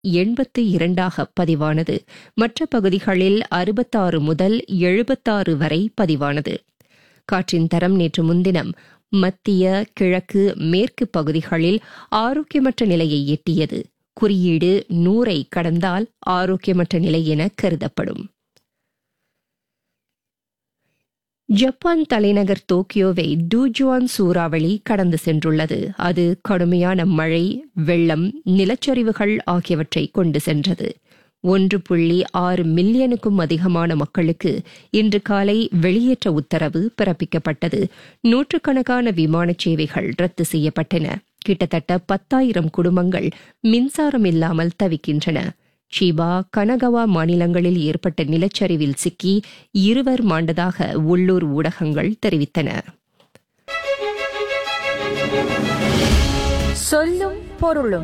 எண்பத்து இரண்டாக பதிவானது மற்ற பகுதிகளில் அறுபத்தாறு முதல் எழுபத்தாறு வரை பதிவானது காற்றின் தரம் நேற்று முன்தினம் மத்திய கிழக்கு மேற்கு பகுதிகளில் ஆரோக்கியமற்ற நிலையை எட்டியது குறியீடு நூறை கடந்தால் ஆரோக்கியமற்ற நிலை என கருதப்படும் ஜப்பான் தலைநகர் டோக்கியோவை டூஜுவான் சூறாவளி கடந்து சென்றுள்ளது அது கடுமையான மழை வெள்ளம் நிலச்சரிவுகள் ஆகியவற்றை கொண்டு சென்றது ஒன்று புள்ளி ஆறு மில்லியனுக்கும் அதிகமான மக்களுக்கு இன்று காலை வெளியேற்ற உத்தரவு பிறப்பிக்கப்பட்டது நூற்றுக்கணக்கான விமான சேவைகள் ரத்து செய்யப்பட்டன கிட்டத்தட்ட பத்தாயிரம் குடும்பங்கள் மின்சாரம் இல்லாமல் தவிக்கின்றன ஷீபா கனகவா மாநிலங்களில் ஏற்பட்ட நிலச்சரிவில் சிக்கி இருவர் மாண்டதாக உள்ளூர் ஊடகங்கள் தெரிவித்தன சொல்லும் பொருளும்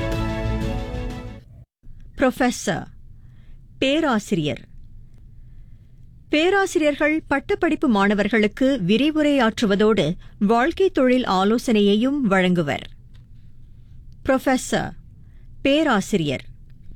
புரொஃபஸர் பேராசிரியர் பேராசிரியர்கள் பட்டப்படிப்பு மாணவர்களுக்கு விரிவுரையாற்றுவதோடு வாழ்க்கை தொழில் ஆலோசனையையும் வழங்குவர் புரொஃபஸர் பேராசிரியர்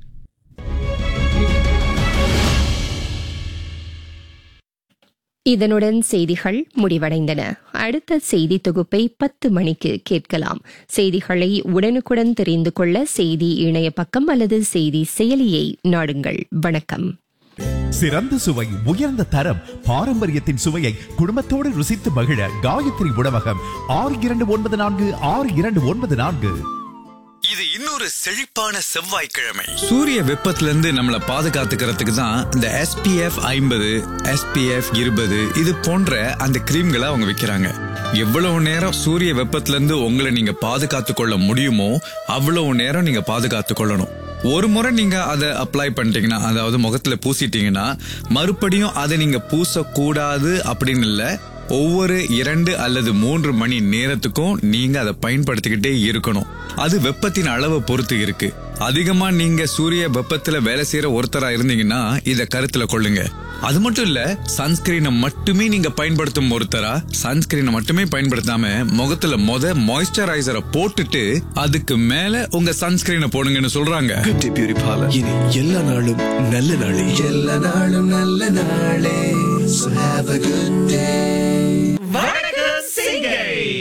இதனுடன் செய்திகள் முடிவடைந்தன அடுத்த செய்தி தொகுப்பை பத்து மணிக்கு கேட்கலாம் செய்திகளை உடனுக்குடன் தெரிந்து கொள்ள செய்தி இணைய பக்கம் அல்லது செய்தி செயலியை நாடுங்கள் வணக்கம் சிறந்த சுவை உயர்ந்த தரம் பாரம்பரியத்தின் சுவையை குடும்பத்தோடு ருசித்து மகிழ காயத்ரி உணவகம் ஆறு இரண்டு ஒன்பது நான்கு ஆறு இரண்டு ஒன்பது நான்கு இது இன்னொரு செழிப்பான செவ்வாய்க்கிழமை சூரிய வெப்பத்துல இருந்து நம்மளை பாதுகாத்துக்கிறதுக்கு தான் இந்த SPF ஐம்பது SPF இருபது இது போன்ற அந்த கிரீம்களை அவங்க விற்கிறாங்க எவ்வளவு நேரம் சூரிய வெப்பத்துல இருந்து உங்களை நீங்க பாதுகாத்து கொள்ள முடியுமோ அவ்வளவு நேரம் நீங்க பாதுகாத்து கொள்ளணும் ஒரு முறை நீங்க அதை அப்ளை பண்ணிட்டீங்கன்னா அதாவது முகத்துல பூசிட்டீங்கன்னா மறுபடியும் அதை நீங்க பூசக்கூடாது அப்படின்னு இல்ல ஒவ்வொரு இரண்டு அல்லது மூன்று மணி நேரத்துக்கும் நீங்க அதை பயன்படுத்திக்கிட்டே இருக்கணும் அது வெப்பத்தின் அளவை பொறுத்து இருக்கு அதிகமா நீங்க சூரிய வெப்பத்துல வேலை செய்யற ஒருத்தரா இருந்தீங்கன்னா இத கருத்துல கொள்ளுங்க அது மட்டும் இல்ல சன்ஸ்கிரீனை மட்டுமே நீங்க பயன்படுத்தும் ஒருத்தரா சன்ஸ்கிரீனை மட்டுமே பயன்படுத்தாம முகத்துல மொத மாய்ஸ்சரைசரை போட்டுட்டு அதுக்கு மேல உங்க சன்ஸ்கிரீனை போடுங்கன்னு சொல்றாங்க குட்டி பியூரி பார்லர் இனி எல்லா நாளும் நல்ல நாளே எல்லா நாளும் நல்ல நாளே So have a good day.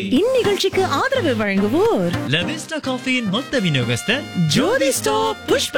இந்நிகழ்ச்சிக்கு ஆதரவு வழங்குவோர் லவிஸ்டா காஃபியின் மொத்த விநியோகஸ்தர் ஜோதி ஸ்டாப் புஷ்ப